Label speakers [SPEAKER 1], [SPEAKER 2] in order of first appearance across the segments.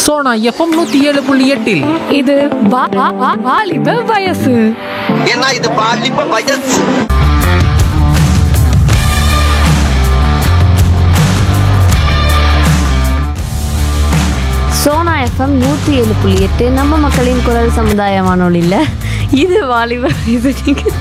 [SPEAKER 1] Sona FM நூத்தி ஏழு புள்ளி எட்டில்
[SPEAKER 2] இது வா- வா- வா- வாலிப வயசு
[SPEAKER 3] ஏன்னா இது பாலிப்ப வயசு
[SPEAKER 4] சோனா எஃப்எம் நூற்றி ஏழு புள்ளி எட்டு நம்ம மக்களின் குரல் சமுதாய வானொலியில் இது வாலிப இது நீங்கள்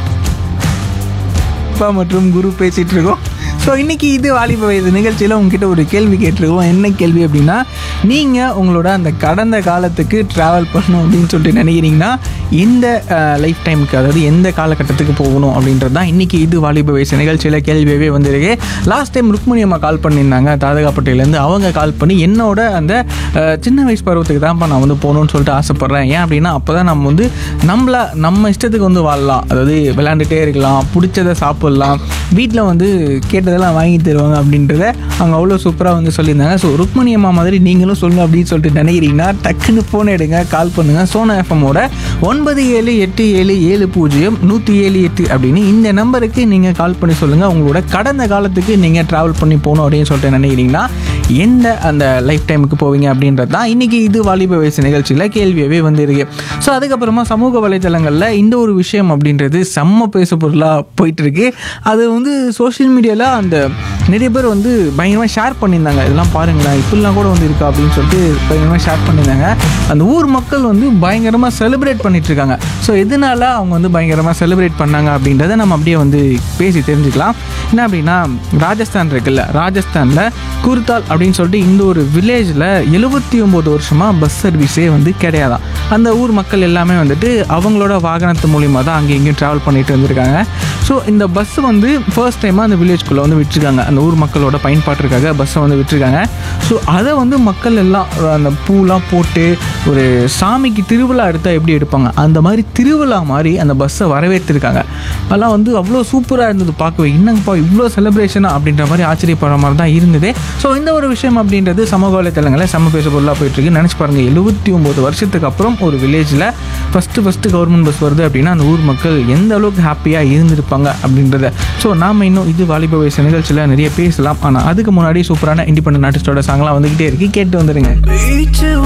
[SPEAKER 5] அப்பா மற்றும் குரு பேசிகிட்டு இருக்கோம் ஸோ இன்றைக்கி இது வாலிப வயது நிகழ்ச்சியில் உங்ககிட்ட ஒரு கேள்வி கேட்டிருக்கோம் என்ன கேள்வி அப்படின்னா நீங்கள் உங்களோட அந்த கடந்த காலத்துக்கு ட்ராவல் பண்ணணும் அப்படின்னு சொல்லிட்டு நினைக்கிறீங்கன்னா எந்த லைஃப் டைமுக்கு அதாவது எந்த காலகட்டத்துக்கு போகணும் அப்படின்றது தான் இன்றைக்கி இது வாலிப வயசு நிகழ்ச்சியில் கேள்வியாகவே வந்திருக்கு லாஸ்ட் டைம் ருக்மணி அம்மா கால் பண்ணியிருந்தாங்க தாதகாப்பட்டையிலேருந்து அவங்க கால் பண்ணி என்னோட அந்த அஹ், சின்ன வயசு பருவத்துக்கு தான்ப்பா நான் வந்து போகணும்னு சொல்லிட்டு ஆசைப்பட்றேன் ஏன் அப்படின்னா அப்போ தான் நம்ம வந்து நம்மள நம்ம இஷ்டத்துக்கு வந்து வாழலாம் அதாவது விளையாண்டுட்டே இருக்கலாம் பிடிச்சதை சாப்பிட்லாம் வீட்டில் வந்து கேட்டதெல்லாம் வாங்கி தருவாங்க அப்படின்றத அவங்க அவ்வளோ சூப்பராக வந்து சொல்லியிருந்தாங்க ஸோ ருக்மணி அம்மா மாதிரி நீங்களும் சொல்லணும் அப்படின்னு சொல்லிட்டு நினைக்கிறீங்கன்னா டக்குன்னு ஃபோன் எடுங்க கால் பண்ணுங்கள் சோனா எஃப்எம்மோட ஒன்பது ஏழு எட்டு ஏழு ஏழு பூஜ்ஜியம் நூற்றி ஏழு எட்டு அப்படின்னு இந்த நம்பருக்கு நீங்கள் கால் பண்ணி சொல்லுங்கள் உங்களோட கடந்த காலத்துக்கு நீங்கள் ட்ராவல் பண்ணி போகணும் அப்படின்னு சொல்லிட்டு நினைக்கிறீங்கன்னா எந்த அந்த லைஃப் டைமுக்கு போவீங்க அப்படின்றது தான் இன்றைக்கி இது வாலிப வயசு நிகழ்ச்சியில் கேள்வியாகவே வந்திருக்கு ஸோ அதுக்கப்புறமா சமூக வலைத்தளங்களில் இந்த ஒரு விஷயம் அப்படின்றது செம்ம பேசு பொருளாக போயிட்டுருக்கு அது வந்து சோஷியல் மீடியாவில் அந்த நிறைய பேர் வந்து பயங்கரமாக ஷேர் பண்ணியிருந்தாங்க இதெல்லாம் பாருங்களேன் இப்படிலாம் கூட வந்து இருக்கா அப்படின்னு சொல்லிட்டு பயங்கரமாக ஷேர் பண்ணியிருந்தாங்க அந்த ஊர் மக்கள் வந்து பயங்கரமாக செலிப்ரேட் பண்ணிட்டு இருக்காங்க ஸோ எதனால அவங்க வந்து பயங்கரமாக செலிப்ரேட் பண்ணாங்க அப்படின்றத நம்ம அப்படியே வந்து பேசி தெரிஞ்சுக்கலாம் என்ன அப்படின்னா ராஜஸ்தான் இருக்குல்ல ராஜஸ்தானில் குர்தால் அப்படின்னு சொல்லிட்டு இந்த ஒரு வில்லேஜில் எழுபத்தி ஒம்பது வருஷமாக பஸ் சர்வீஸே வந்து கிடையாதான் அந்த ஊர் மக்கள் எல்லாமே வந்துட்டு அவங்களோட வாகனத்து மூலிமா தான் அங்கே இங்கேயும் ட்ராவல் பண்ணிட்டு வந்திருக்காங்க ஸோ இந்த பஸ் வந்து ஃபர்ஸ்ட் டைமாக அந்த வில்லேஜ்குள்ளே வந்து விட்டுருக்காங்க அந்த ஊர் மக்களோட பயன்பாட்டிற்காக பஸ்ஸை வந்து விட்டுருக்காங்க ஸோ அதை வந்து மக்கள் எல்லாம் அந்த பூலாம் போட்டு ஒரு சாமிக்கு திருவிழா எடுத்தால் எப்படி எடுப்பாங்க அந்த மாதிரி திருவிழா மாதிரி அந்த பஸ்ஸை வரவேற்றிருக்காங்க அதெல்லாம் வந்து அவ்வளோ சூப்பராக இருந்தது பார்க்கவே என்னங்கப்பா இவ்வளோ செலிப்ரேஷனா அப்படின்ற மாதிரி ஆச்சரியப்படுற மாதிரி தான் இருந்தது ஸோ இந்த ஒரு விஷயம் அப்படின்றது சமூக வலைத்தளங்களில் செம்ம பேச பொருளாக போயிட்டுருக்கு நினச்சி பாருங்கள் எழுபத்தி ஒம்பது வருஷத்துக்கு அப்புறம் ஒரு வில்லேஜில் ஃபஸ்ட்டு ஃபஸ்ட்டு கவர்மெண்ட் பஸ் வருது அப்படின்னா அந்த ஊர் மக்கள் எந்த அளவுக்கு ஹாப்பியாக இருந்திருப்பாங்க அப்படின்றத ஸோ நாம் இன்னும் இது வாலிப வயசு நிகழ்ச்சியில் நிறைய பேசலாம் ஆனால் அதுக்கு முன்னாடி சூப்பரான இண்டிபெண்டன்ட் ஆர்டிஸ்டோட சாங்லாம் வந்துக்கிட்டே இருக்கு கேட்டு வந்துடுங்க